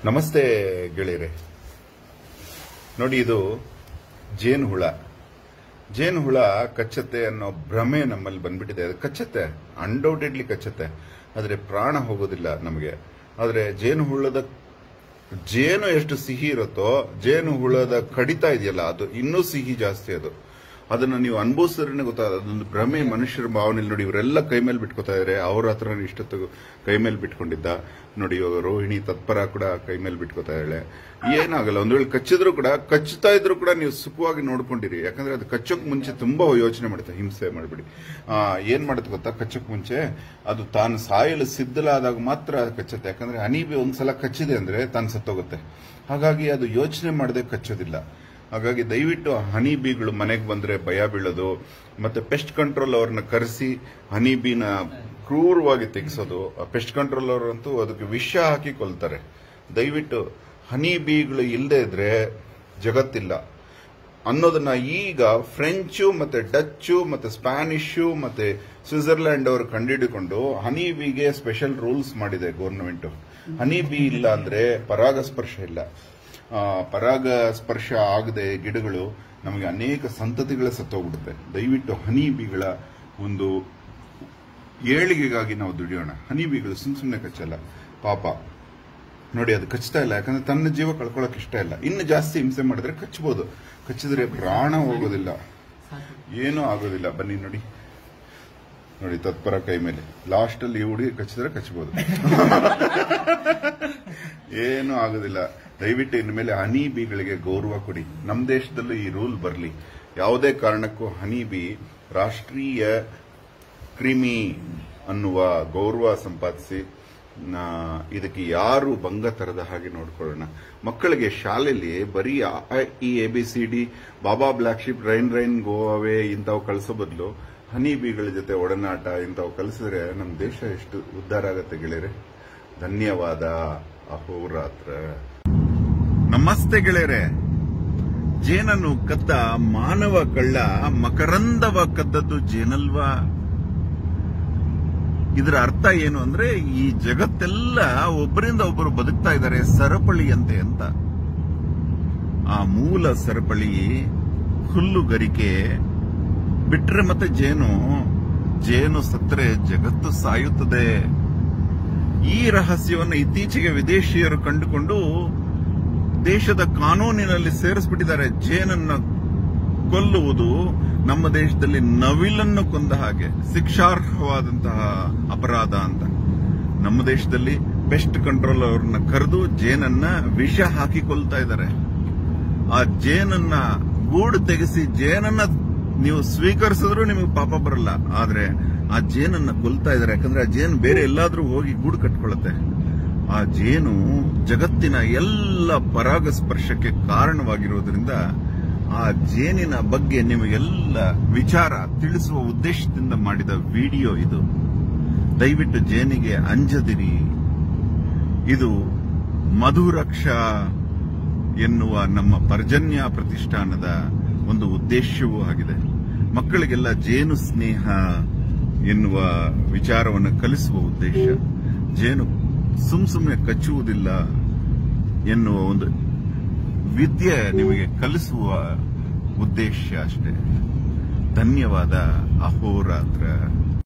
ನಮಸ್ತೆ ಗೆಳೆಯರೆ ನೋಡಿ ಇದು ಜೇನು ಹುಳ ಜೇನು ಹುಳ ಕಚ್ಚತ್ತೆ ಅನ್ನೋ ಭ್ರಮೆ ನಮ್ಮಲ್ಲಿ ಬಂದ್ಬಿಟ್ಟಿದೆ ಅದು ಕಚ್ಚತ್ತೆ ಅನ್ಡೌಟೆಡ್ಲಿ ಕಚ್ಚತ್ತೆ ಆದರೆ ಪ್ರಾಣ ಹೋಗೋದಿಲ್ಲ ನಮಗೆ ಆದರೆ ಜೇನು ಹುಳದ ಜೇನು ಎಷ್ಟು ಸಿಹಿ ಇರುತ್ತೋ ಜೇನು ಹುಳದ ಕಡಿತ ಇದೆಯಲ್ಲ ಅದು ಇನ್ನೂ ಸಿಹಿ ಜಾಸ್ತಿ ಅದು ಅದನ್ನ ನೀವು ಅನುಭವಿಸಿದ್ರೆ ಗೊತ್ತಾಗ ಅದೊಂದು ಭ್ರಮೆ ಮನುಷ್ಯರ ಭಾವನೆ ನೋಡಿ ಇವರೆಲ್ಲ ಕೈ ಮೇಲೆ ಬಿಟ್ಕೋತಾ ಇದಾರೆ ಅವ್ರ ಹತ್ರ ಇಷ್ಟೊತ್ತು ಕೈ ಮೇಲೆ ಬಿಟ್ಕೊಂಡಿದ್ದ ನೋಡಿ ಇವಾಗ ರೋಹಿಣಿ ತತ್ಪರ ಕೂಡ ಕೈ ಮೇಲೆ ಬಿಟ್ಕೋತಾ ಇದ್ದಾಳೆ ಏನಾಗಲ್ಲ ಒಂದ್ ವೇಳೆ ಕಚ್ಚಿದ್ರು ಕೂಡ ಕಚ್ಚುತ್ತಾ ಇದ್ರು ಕೂಡ ನೀವು ಸುಖವಾಗಿ ನೋಡ್ಕೊಂಡಿರಿ ಯಾಕಂದ್ರೆ ಅದು ಕಚ್ಚೋಕ್ ಮುಂಚೆ ತುಂಬಾ ಯೋಚನೆ ಮಾಡುತ್ತೆ ಹಿಂಸೆ ಮಾಡಬೇಡಿ ಏನ್ ಮಾಡುತ್ತೆ ಗೊತ್ತಾ ಕಚ್ಚೋಕ್ ಮುಂಚೆ ಅದು ತಾನು ಸಾಯಲು ಸಿದ್ಧಲಾದಾಗ ಮಾತ್ರ ಅದು ಕಚ್ಚುತ್ತೆ ಯಾಕಂದ್ರೆ ಹನಿಬಿ ಒಂದ್ಸಲ ಕಚ್ಚಿದೆ ಅಂದ್ರೆ ತಾನು ಸತ್ತೋಗುತ್ತೆ ಹಾಗಾಗಿ ಅದು ಯೋಚನೆ ಮಾಡದೆ ಕಚ್ಚೋದಿಲ್ಲ ಹಾಗಾಗಿ ದಯವಿಟ್ಟು ಹನಿ ಬೀಗಳು ಮನೆಗೆ ಬಂದ್ರೆ ಭಯ ಬೀಳೋದು ಮತ್ತೆ ಪೆಸ್ಟ್ ಕಂಟ್ರೋಲ್ ಅವ್ರನ್ನ ಕರೆಸಿ ಹನಿ ಬೀನ ಕ್ರೂರವಾಗಿ ತೆಗೆಸೋದು ಪೆಸ್ಟ್ ಕಂಟ್ರೋಲ್ ಅವರಂತೂ ಅದಕ್ಕೆ ವಿಷ ಹಾಕಿ ಕೊಲ್ತಾರೆ ದಯವಿಟ್ಟು ಹನಿ ಬೀಗಳು ಇಲ್ಲದೆ ಇದ್ರೆ ಜಗತ್ತಿಲ್ಲ ಅನ್ನೋದನ್ನ ಈಗ ಫ್ರೆಂಚು ಮತ್ತೆ ಡಚ್ಚು ಮತ್ತೆ ಸ್ಪ್ಯಾನಿಷು ಮತ್ತೆ ಸ್ವಿಟ್ಜರ್ಲ್ಯಾಂಡ್ ಅವರು ಕಂಡುಹಿಡಿಕೊಂಡು ಹನಿ ಬಿಗೆ ಸ್ಪೆಷಲ್ ರೂಲ್ಸ್ ಮಾಡಿದೆ ಗೌರ್ಮೆಂಟ್ ಹನಿ ಬಿ ಇಲ್ಲ ಅಂದ್ರೆ ಪರಾಗಸ್ಪರ್ಶ ಇಲ್ಲ ಆ, ಪರಾಗ ಸ್ಪರ್ಶ ಆಗದೆ ಗಿಡಗಳು ನಮಗೆ ಅನೇಕ ಸಂತತಿಗಳ ಸತ್ತೋಗ್ಬಿಡುತ್ತೆ ದಯವಿಟ್ಟು ಹನಿ ಬೀಗಳ ಒಂದು ಏಳಿಗೆಗಾಗಿ ನಾವು ದುಡಿಯೋಣ ಹನಿ ಬೀಗಳು ಸುಮ್ ಸುಮ್ಮನೆ ಕಚ್ಚಲ್ಲ ಪಾಪ ನೋಡಿ ಅದು ಕಚ್ತಾ ಇಲ್ಲ ಯಾಕಂದ್ರೆ ತನ್ನ ಜೀವ ಕಳ್ಕೊಳ್ಳೋಕೆ ಇಷ್ಟ ಇಲ್ಲ ಇನ್ನು ಜಾಸ್ತಿ ಹಿಂಸೆ ಮಾಡಿದ್ರೆ ಕಚ್ಚಬಹುದು ಕಚ್ಚಿದ್ರೆ ಪ್ರಾಣ ಹೋಗೋದಿಲ್ಲ ಏನೂ ಆಗೋದಿಲ್ಲ ಬನ್ನಿ ನೋಡಿ ನೋಡಿ ತತ್ಪರ ಕೈ ಮೇಲೆ ಲಾಸ್ಟ್ ಅಲ್ಲಿ ಈ ಹುಡುಗಿ ಕಚ್ಚಿದ್ರೆ ಕಚ್ಚಬಹುದು ಏನೂ ಆಗೋದಿಲ್ಲ ದಯವಿಟ್ಟು ಇನ್ನು ಮೇಲೆ ಹನಿ ಬೀಗಳಿಗೆ ಗೌರವ ಕೊಡಿ ನಮ್ಮ ದೇಶದಲ್ಲೂ ಈ ರೂಲ್ ಬರಲಿ ಯಾವುದೇ ಕಾರಣಕ್ಕೂ ಹನಿ ಬಿ ರಾಷ್ಟ್ರೀಯ ಕ್ರಿಮಿ ಅನ್ನುವ ಗೌರವ ಸಂಪಾದಿಸಿ ನಾ- ಇದಕ್ಕೆ ಯಾರು ಭಂಗ ತರದ ಹಾಗೆ ನೋಡ್ಕೊಳ್ಳೋಣ ಮಕ್ಕಳಿಗೆ ಶಾಲೆಯಲ್ಲಿ ಬರೀ ಅ, ಆ, ಇ A B C D baa baa black sheep rain rain go away ಇಂಥವು ಕಲಿಸೋ ಬದಲು ಹನಿ ಬೀಗಳ ಜೊತೆ ಒಡನಾಟ ಇಂಥವು ಕಲಿಸಿದ್ರೆ ನಮ್ಮ ದೇಶ ಎಷ್ಟು ಉದ್ಧಾರ ಆಗತ್ತೆ ಗೆಳೆಯರೆ ಧನ್ಯವಾದ ಅಹೋರಾತ್ರ ನಮಸ್ತೆ ಗೆಳೆಯರೆ ಜೇನನ್ನು ಕದ್ದ ಮಾನವ ಕಳ್ಳ ಮಕರಂದವ ಕದ್ದದ್ದು ಜೇನಲ್ವಾ ಇದರ ಅರ್ಥ ಏನು ಅಂದ್ರೆ ಈ ಜಗತ್ತೆಲ್ಲ ಒಬ್ಬರಿಂದ ಒಬ್ಬರು ಬದುಕ್ತಾ ಇದ್ದಾರೆ ಸರಪಳಿಯಂತೆ ಅಂತ ಆ ಮೂಲ ಸರಪಳಿ ಹುಲ್ಲುಗರಿಕೆ ಬಿಟ್ರೆ ಮತ್ತೆ ಜೇನು ಜೇನು ಸತ್ತರೆ ಜಗತ್ತು ಸಾಯುತ್ತದೆ ಈ ರಹಸ್ಯವನ್ನು ಇತ್ತೀಚೆಗೆ ವಿದೇಶಿಯರು ಕಂಡುಕೊಂಡು ದೇಶದ ಕಾನೂನಿನಲ್ಲಿ ಸೇರಿಸ್ಬಿಟ್ಟಿದ್ದಾರೆ ಜೇನನ್ನ ಕೊಲ್ಲುವುದು ನಮ್ಮ ದೇಶದಲ್ಲಿ ನವಿಲನ್ನು ಕೊಂದ ಹಾಗೆ ಶಿಕ್ಷಾರ್ಹವಾದಂತಹ ಅಪರಾಧ ಅಂತ ನಮ್ಮ ದೇಶದಲ್ಲಿ ಪೆಸ್ಟ್ ಕಂಟ್ರೋಲ್ ಅವ್ರನ್ನ ಕರೆದು ಜೇನನ್ನ ವಿಷ ಹಾಕಿ ಕೊಲ್ತಾ ಇದ್ದಾರೆ ಆ ಜೇನನ್ನ ಗೂಡು ತೆಗೆಸಿ ಜೇನನ್ನ ನೀವು ಸ್ವೀಕರಿಸಿದ್ರು ನಿಮಗೆ ಪಾಪ ಬರಲ್ಲ ಆದ್ರೆ ಆ ಜೇನನ್ನ ಕೊಲ್ತಾ ಇದ್ದಾರೆ ಯಾಕಂದ್ರೆ ಆ ಜೇನು ಬೇರೆ ಎಲ್ಲಾದ್ರೂ ಹೋಗಿ ಗೂಡು ಕಟ್ಕೊಳ್ಳುತ್ತೆ ಆ ಜೇನು ಜಗತ್ತಿನ ಎಲ್ಲ ಪರಾಗಸ್ಪರ್ಶಕ್ಕೆ ಕಾರಣವಾಗಿರುವುದರಿಂದ ಆ ಜೇನಿನ ಬಗ್ಗೆ ನಿಮಗೆಲ್ಲ ವಿಚಾರ ತಿಳಿಸುವ ಉದ್ದೇಶದಿಂದ ಮಾಡಿದ ವಿಡಿಯೋ ಇದು ದಯವಿಟ್ಟು ಜೇನಿಗೆ ಅಂಜದಿರಿ ಇದು ಮಧುರಕ್ಷಾ ಎನ್ನುವ ನಮ್ಮ ಪರ್ಜನ್ಯ ಪ್ರತಿಷ್ಠಾನದ ಒಂದು ಉದ್ದೇಶವೂ ಆಗಿದೆ ಮಕ್ಕಳಿಗೆಲ್ಲ ಜೇನು ಸ್ನೇಹ ಎನ್ನುವ ವಿಚಾರವನ್ನು ಕಲಿಸುವ ಉದ್ದೇಶ ಜೇನು ಸುಮ್ ಸುಮ್ಮನೆ ಕಚ್ಚುವುದಿಲ್ಲ ಎನ್ನುವ ಒಂದು ವಿದ್ಯೆ ನಿಮಗೆ ಕಲಿಸುವ ಉದ್ದೇಶ ಅಷ್ಟೇ ಧನ್ಯವಾದ ಅಹೋರಾತ್ರ